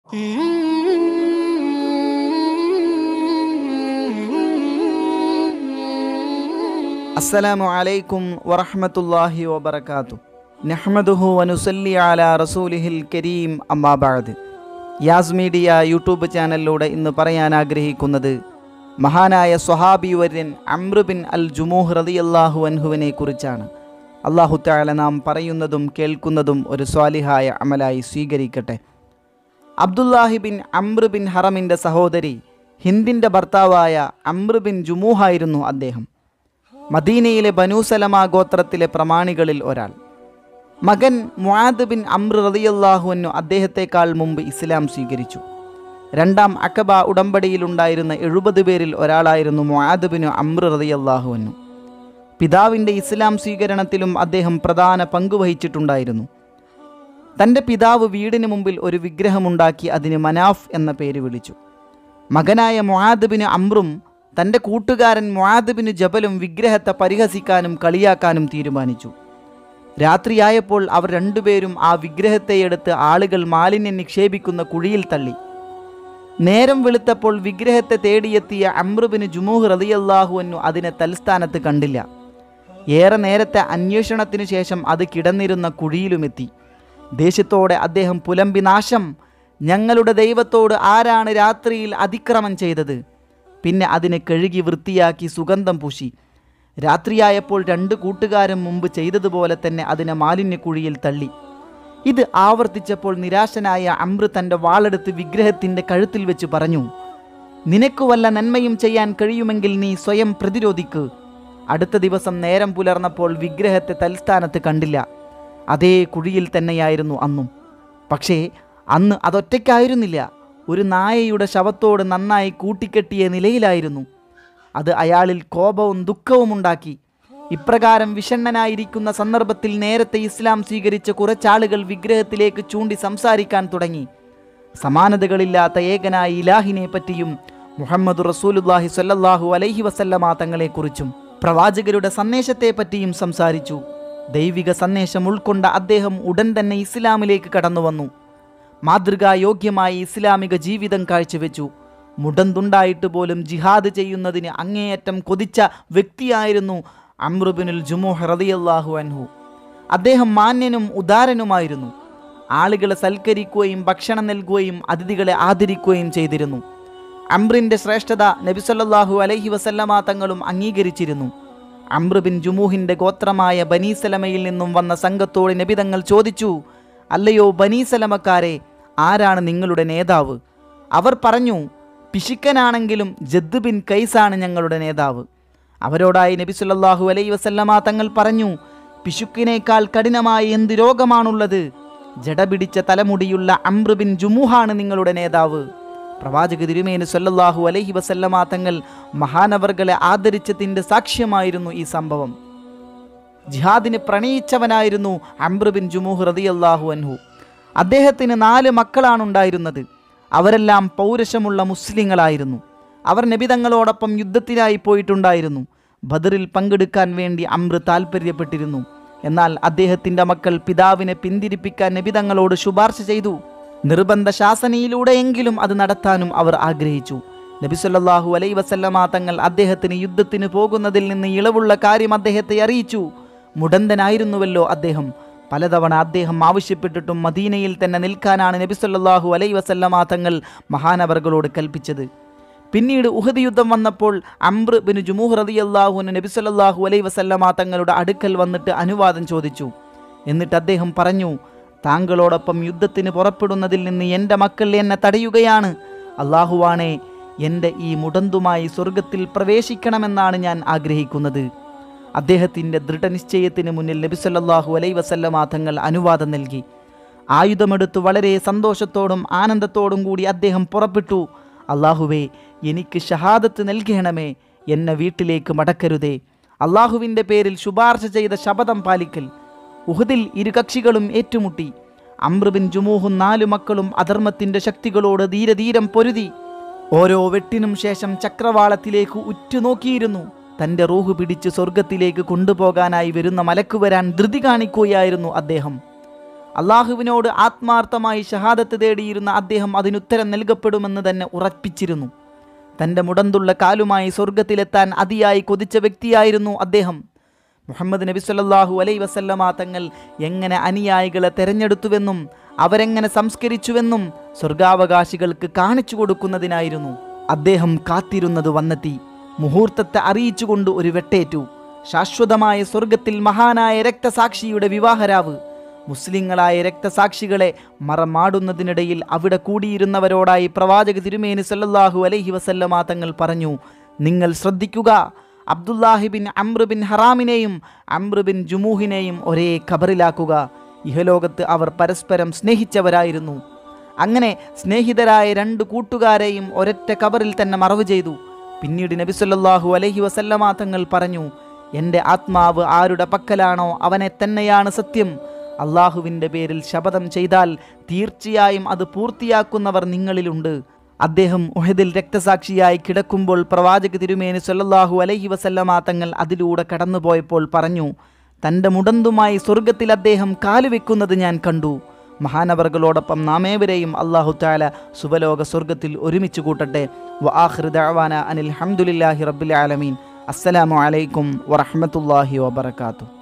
അസ്സലാമു അലൈക്കും വറഹ്മത്തുള്ളാഹി വബറകാതു നഹ്മദുഹു വനുസല്ലി അലാ റസൂലിഹിൽ കരീം അമ്മാ ബഅദ് യാസ് മീഡിയ യൂട്യൂബ് ചാനലിലൂടെ ഇന്ന് പറയാൻ ആഗ്രഹിക്കുന്നത് മഹാനായ സ്വഹാബി വര്യൻ അമ്രു ബിൻ അൽ ജുമൂഹ് റളിയല്ലാഹു അൻഹുവിനെ കുറിച്ചാണ് അള്ളാഹു തആല നാം പറയുന്നതും കേൾക്കുന്നതും ഒരു സ്വാലിഹായ അമലായി സ്വീകരിക്കട്ടെ അബ്ദുല്ലാഹി ബിൻ അമ്ര ബിൻ ഹറമിൻ്റെ സഹോദരി ഹിന്ദിൻ്റെ ഭർത്താവായ അമ്ര ബിൻ ജുമൂഹായിരുന്നു അദ്ദേഹം മദീനയിലെ ബനൂസലമ ഗോത്രത്തിലെ പ്രമാണികളിൽ ഒരാൾ മകൻ മുആദ് ബിൻ അമ്ര റളിയല്ലാഹുവിനു അദ്ദേഹത്തെക്കാൾ മുമ്പ് ഇസ്ലാം സ്വീകരിച്ചു രണ്ടാം അക്കബ ഉടമ്പടിയിലുണ്ടായിരുന്ന എഴുപത് പേരിൽ ഒരാളായിരുന്നു മുആദ് ബിൻ അമ്ര റളിയല്ലാഹുവിനു പിതാവിൻ്റെ ഇസ്ലാം സ്വീകരണത്തിലും അദ്ദേഹം പ്രധാന പങ്ക് വഹിച്ചിട്ടുണ്ടായിരുന്നു തൻ്റെ പിതാവ് വീടിന് മുമ്പിൽ ഒരു വിഗ്രഹമുണ്ടാക്കി അതിന് മനാഫ് എന്ന പേര് വിളിച്ചു മകനായ മുആദബിന് അമ്രും തൻ്റെ കൂട്ടുകാരൻ മുആദബിന് ജബലും വിഗ്രഹത്തെ പരിഹസിക്കാനും കളിയാക്കാനും തീരുമാനിച്ചു രാത്രിയായപ്പോൾ അവർ രണ്ടുപേരും ആ വിഗ്രഹത്തെ എടുത്ത് ആളുകൾ മാലിന്യം നിക്ഷേപിക്കുന്ന കുഴിയിൽ തള്ളി നേരം വെളുത്തപ്പോൾ വിഗ്രഹത്തെ തേടിയെത്തിയ അമ്രുബിന് ജുമൂഹ് റളിയല്ലാഹുവന്നു അതിനെ തൽസ്ഥാനത്ത് കണ്ടില്ല ഏറെ നേരത്തെ അന്വേഷണത്തിനു ശേഷം അത് കിടന്നിരുന്ന കുഴിയിലുമെത്തി ദേഷ്യത്തോടെ അദ്ദേഹം പുലമ്പി നാശം ഞങ്ങളുടെ ദൈവത്തോട് ആരാണ് രാത്രിയിൽ അതിക്രമം ചെയ്തത് പിന്നെ അതിനെ കഴുകി വൃത്തിയാക്കി സുഗന്ധം പൂശി രാത്രിയായപ്പോൾ രണ്ട് കൂട്ടുകാരും മുമ്പ് ചെയ്തതുപോലെ തന്നെ അതിനെ മാലിന്യക്കുഴിയിൽ തള്ളി ഇത് ആവർത്തിച്ചപ്പോൾ നിരാശനായ അമ്ര തൻ്റെ വാളെടുത്ത് വിഗ്രഹത്തിൻ്റെ കഴുത്തിൽ വെച്ച് പറഞ്ഞു നിനക്ക് വല്ല നന്മയും ചെയ്യാൻ കഴിയുമെങ്കിൽ നീ സ്വയം പ്രതിരോധിക്ക് അടുത്ത ദിവസം നേരം പുലർന്നപ്പോൾ വിഗ്രഹത്തെ തൽസ്ഥാനത്ത് കണ്ടില്ല അതേ കുഴിയിൽ തന്നെയായിരുന്നു അന്നും പക്ഷേ അന്ന് അതൊറ്റയ്ക്കായിരുന്നില്ല ഒരു നായയുടെ ശവത്തോട് നന്നായി കൂട്ടിക്കെട്ടിയ നിലയിലായിരുന്നു അത് അയാളിൽ കോപവും ദുഃഖവും ഉണ്ടാക്കി ഇപ്രകാരം വിഷണ്ണനായിരിക്കുന്ന സന്ദർഭത്തിൽ നേരത്തെ ഇസ്ലാം സ്വീകരിച്ച കുറച്ചാളുകൾ വിഗ്രഹത്തിലേക്ക് ചൂണ്ടി സംസാരിക്കാൻ തുടങ്ങി സമാനതകളില്ലാത്ത ഏകനായ ഇലാഹിനെ പറ്റിയും മുഹമ്മദ് റസൂലുല്ലാഹി സ്വല്ലല്ലാഹു അലൈഹി വസല്ലമ തങ്ങളെക്കുറിച്ചും പ്രവാചകരുടെ സന്ദേശത്തെ പറ്റിയും സംസാരിച്ചു ദൈവിക സന്ദേശം ഉൾക്കൊണ്ട അദ്ദേഹം ഉടൻ തന്നെ ഇസ്ലാമിലേക്ക് കടന്നു വന്നു മാതൃകായോഗ്യമായ ഇസ്ലാമിക ജീവിതം കാഴ്ചവെച്ചു മുടന്തുണ്ടായിട്ട് പോലും ജിഹാദ് ചെയ്യുന്നതിന് അങ്ങേയറ്റം കൊതിച്ച വ്യക്തിയായിരുന്നു അമ്രുബിനുൽ ജുമൂഹ് റളിയല്ലാഹു അൻഹു അദ്ദേഹം മാന്യനും ഉദാരനുമായിരുന്നു ആളുകളെ സൽക്കരിക്കുകയും ഭക്ഷണം നൽകുകയും അതിഥികളെ ആദരിക്കുകയും ചെയ്തിരുന്നു അമ്രിൻ്റെ ശ്രേഷ്ഠത നബിസല്ലാഹു അലൈഹി വസല്ലമ തങ്ങളും അംഗീകരിച്ചിരുന്നു അമ്ര ബിൻ ജുമൂഹിൻ്റെ ഗോത്രമായ ബനീസലമയിൽ നിന്നും വന്ന സംഘത്തോട് നബിതങ്ങൾ ചോദിച്ചു അല്ലയോ ബനീസലമക്കാരെ ആരാണ് നിങ്ങളുടെ നേതാവ് അവർ പറഞ്ഞു പിശുക്കനാണെങ്കിലും ജദ് ബിൻ കൈസാണ് ഞങ്ങളുടെ നേതാവ് അവരോടായി നബി സുല്ലല്ലാഹു അലൈ വസല്ലമ തങ്ങൾ പറഞ്ഞു പിശുക്കിനേക്കാൾ കഠിനമായ എന്ത് രോഗമാണുള്ളത് ജട പിടിച്ച തലമുടിയുള്ള അമ്ര ബിൻ ജുമൂഹാണ് നിങ്ങളുടെ നേതാവ് പ്രവാചക തിരുമേന് സല്ലല്ലാഹു അലൈഹി വസല്ലമ തങ്ങൾ മഹാനവർകളെ ആദരിച്ചതിൻ്റെ സാക്ഷ്യമായിരുന്നു ഈ സംഭവം ജിഹാദിന് പ്രണയിച്ചവനായിരുന്നു അംബ്ര ബിൻ ജുമൂഹ് റളിയല്ലാഹു അൻഹു അദ്ദേഹത്തിന് നാല് മക്കളാണ് ഉണ്ടായിരുന്നത് അവരെല്ലാം പൗരുഷമുള്ള മുസ്ലിങ്ങളായിരുന്നു അവർ നബിതങ്ങളോടൊപ്പം യുദ്ധത്തിനായി പോയിട്ടുണ്ടായിരുന്നു ബദറിൽ പങ്കെടുക്കാൻ വേണ്ടി അമ്ര താൽപ്പര്യപ്പെട്ടിരുന്നു എന്നാൽ അദ്ദേഹത്തിൻ്റെ മക്കൾ പിതാവിനെ പിന്തിരിപ്പിക്കാൻ നബിതങ്ങളോട് ശുപാർശ ചെയ്തു നിർബന്ധ ശാസനയിലൂടെയെങ്കിലും അത് നടത്താനും അവർ ആഗ്രഹിച്ചു നബിസല്ലാഹു അലൈ വസല്ലമ തങ്ങൾ അദ്ദേഹത്തിന് യുദ്ധത്തിന് പോകുന്നതിൽ നിന്ന് ഇളവുള്ള കാര്യം അദ്ദേഹത്തെ അറിയിച്ചു മുടന്തനായിരുന്നുവല്ലോ അദ്ദേഹം പലതവണ അദ്ദേഹം ആവശ്യപ്പെട്ടിട്ടും മദീനയിൽ തന്നെ നിൽക്കാനാണ് നബിസല്ലാഹു അലൈ വസല്ലമ തങ്ങൾ മഹാനവറുകളോട് കൽപ്പിച്ചത് പിന്നീട് ഉഹദ് യുദ്ധം വന്നപ്പോൾ അംബ്ര ബിൻ ജുമൂഹ് റളിയല്ലാഹുവിന് നബി സല്ലല്ലാഹു അലൈഹി വസല്ലമ തങ്ങളുടെ അടുക്കൽ വന്നിട്ട് അനുവാദം ചോദിച്ചു എന്നിട്ട് അദ്ദേഹം പറഞ്ഞു താങ്കളോടൊപ്പം യുദ്ധത്തിന് പുറപ്പെടുന്നതിൽ നിന്ന് എൻ്റെ മക്കൾ എന്നെ തടയുകയാണ് അള്ളാഹുവാണേ എൻ്റെ ഈ മുടന്തുമായി സ്വർഗത്തിൽ പ്രവേശിക്കണമെന്നാണ് ഞാൻ ആഗ്രഹിക്കുന്നത് അദ്ദേഹത്തിൻ്റെ ദൃഢനിശ്ചയത്തിന് മുന്നിൽ നബി സല്ലല്ലാഹു അലൈഹി വസല്ലമ തങ്ങൾ അനുവാദം നൽകി ആയുധമെടുത്ത് വളരെ സന്തോഷത്തോടും ആനന്ദത്തോടും കൂടി അദ്ദേഹം പുറപ്പെട്ടു അള്ളാഹുവേ എനിക്ക് ഷഹാദത്ത് നൽകണമേ എന്നെ വീട്ടിലേക്ക് മടക്കരുതേ അള്ളാഹുവിൻ്റെ പേരിൽ ശുപാർശ ചെയ്ത ശപഥം പാലിക്കൽ ഉഹദിൽ ഇരു കക്ഷികളും ഏറ്റുമുട്ടി അമ്രുബിൻ ജുമൂഹും നാലു മക്കളും അധർമ്മത്തിൻ്റെ ശക്തികളോട് ധീരധീരം പൊരുതി ഓരോ വെട്ടിനും ശേഷം ചക്രവാളത്തിലേക്ക് ഉറ്റുനോക്കിയിരുന്നു തൻ്റെ റൂഹ് പിടിച്ച് സ്വർഗത്തിലേക്ക് കൊണ്ടുപോകാനായി വരുന്ന മലക്ക് വരാൻ ധൃതി കാണിക്കുകയായിരുന്നു അദ്ദേഹം അള്ളാഹുവിനോട് ആത്മാർത്ഥമായി ഷഹാദത്ത് തേടിയിരുന്ന അദ്ദേഹം അതിനുത്തരം നൽകപ്പെടുമെന്ന് തന്നെ ഉറപ്പിച്ചിരുന്നു തൻ്റെ മുടന്തുള്ള കാലുമായി സ്വർഗത്തിലെത്താൻ അതിയായി കൊതിച്ച വ്യക്തിയായിരുന്നു അദ്ദേഹം മുഹമ്മദ് നബി സല്ലല്ലാഹു അലൈ വസല്ലമ തങ്ങൾ എങ്ങനെ അനുയായികളെ തെരഞ്ഞെടുത്തുവെന്നും അവരെങ്ങനെ സംസ്കരിച്ചുവെന്നും സ്വർഗാവകാശികൾക്ക് കാണിച്ചു കൊടുക്കുന്നതിനായിരുന്നു അദ്ദേഹം കാത്തിരുന്നത് വന്നെത്തി മുഹൂർത്തത്തെ അറിയിച്ചുകൊണ്ട് ഒരു വെട്ടേറ്റു ശാശ്വതമായ സ്വർഗത്തിൽ മഹാനായ രക്തസാക്ഷിയുടെ വിവാഹരാവ് മുസ്ലിങ്ങളായ രക്തസാക്ഷികളെ മറമാടുന്നതിനിടയിൽ അവിടെ കൂടിയിരുന്നവരോടായി പ്രവാചക തിരുമേനി സല്ലല്ലാഹു അലൈഹി വസല്ലമ തങ്ങൾ പറഞ്ഞു നിങ്ങൾ ശ്രദ്ധിക്കുക അബ്ദുല്ലാഹിബിൻ അമ്രുബിൻ ഹറാമിനെയും അമ്രുബിൻ ജുമൂഹിനെയും ഒരേ ഖബറിലാക്കുക ഇഹലോകത്ത് അവർ പരസ്പരം സ്നേഹിച്ചവരായിരുന്നു അങ്ങനെ സ്നേഹിതരായ രണ്ട് കൂട്ടുകാരെയും ഒരൊറ്റ കബറിൽ തന്നെ മറവ് ചെയ്തു പിന്നീട് നബി സല്ലല്ലാഹു അലൈഹി വസല്ലമ തങ്ങൾ പറഞ്ഞു എൻ്റെ ആത്മാവ് ആരുടെ പക്കലാണോ അവനെ തന്നെയാണ് സത്യം അള്ളാഹുവിൻ്റെ പേരിൽ ശപഥം ചെയ്താൽ തീർച്ചയായും അത് പൂർത്തിയാക്കുന്നവർ നിങ്ങളിലുണ്ട് അദ്ദേഹം ഉഹദിൽ രക്തസാക്ഷിയായി കിടക്കുമ്പോൾ പ്രവാചക തിരുമേനി സല്ലല്ലാഹു അലൈഹി വസല്ലമ തങ്ങൾ അതിലൂടെ കടന്നുപോയപ്പോൾ പറഞ്ഞു തൻ്റെ മുടന്തുമായി സ്വർഗത്തിൽ അദ്ദേഹം കാലുവെക്കുന്നത് ഞാൻ കണ്ടു മഹാനവറുകളോടൊപ്പം നാമേവരെയും അള്ളാഹു താല സുബലോക സ്വർഗത്തിൽ ഒരുമിച്ച് കൂട്ടട്ടെ വ ആഖിർ ദഅവാന അനിൽ ഹംദുലില്ലാഹി റബ്ബിൽ ആലമീൻ അസ്സലാമു അലൈക്കും വറഹ്മത്തുള്ളാഹി വബറകാതുഹു